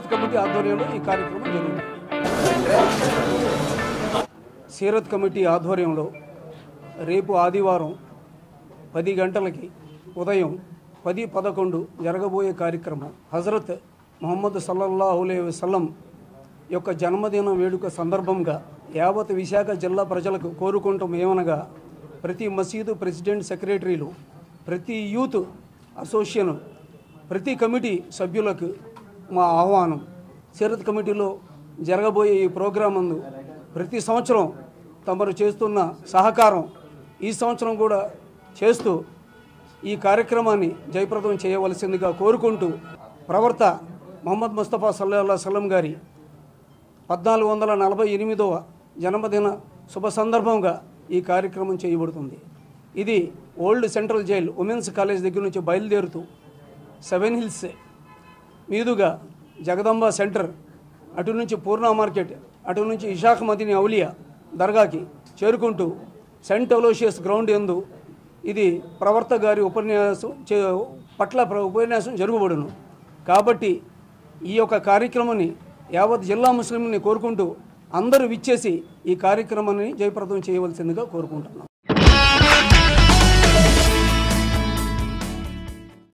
Seerat committee ఆధ్వర్యంలో ఈ కార్యక్రమం జరుగుతుంది సీరత్ కమిటీ ఆధ్వర్యంలో రేపు ఆదివారం పది గంటలకి ఉదయం పది పదకొండు జరగబోయే కార్యక్రమం హజరత్ ముహమ్మద్ సల్లల్లాహు అలైహి వసల్లం యొక్క జన్మదిన వేడుక సందర్భంగా యావత్ విశాఖ జిల్లా ప్రజలకు కోరుకుంటాం ఏమనగా ప్రతి మసీదు ప్రెసిడెంట్ సెక్రటరీలు ప్రతి యూత్ అసోసియేషన్ ప్రతి కమిటీ సభ్యులకు మా ఆహ్వానం సీరత్ కమిటీలో జరగబోయే ఈ ప్రోగ్రాం అందు ప్రతి సంవత్సరం తమరు చేస్తున్న సహకారం ఈ సంవత్సరం కూడా చేస్తూ ఈ కార్యక్రమాన్ని జయప్రదం చేయవలసిందిగా కోరుకుంటూ ప్రవర్త మొహమ్మద్ ముస్తఫా సల్లా సల్లం గారి పద్నాలుగు వందల నలభై ఎనిమిదవ జన్మదిన శుభ సందర్భంగా ఈ కార్యక్రమం చేయబడుతుంది ఇది old central jail women's college దగ్గర నుంచి బయలుదేరుతూ సెవెన్ హిల్స్ మీదుగా జగదంబ సెంటర్ అటు నుంచి పూర్ణ మార్కెట్ అటు నుంచి ఇషాక్ మదిని ఔలియా దర్గాకి చేరుకుంటూ సెంట్ అలోషియస్ గ్రౌండ్ ఎందు ఇది ప్రవర్త గారి ఉపన్యాసం చే- పట్ల ప్ర- ఉపన్యాసం జరుగుబడును కాబట్టి ఈ యొక్క కార్యక్రమాన్ని యావత్ జిల్లా ముస్లింని కోరుకుంటూ అందరూ విచ్చేసి ఈ కార్యక్రమాన్ని జయప్రదం చేయవలసిందిగా కోరుకుంటున్నాం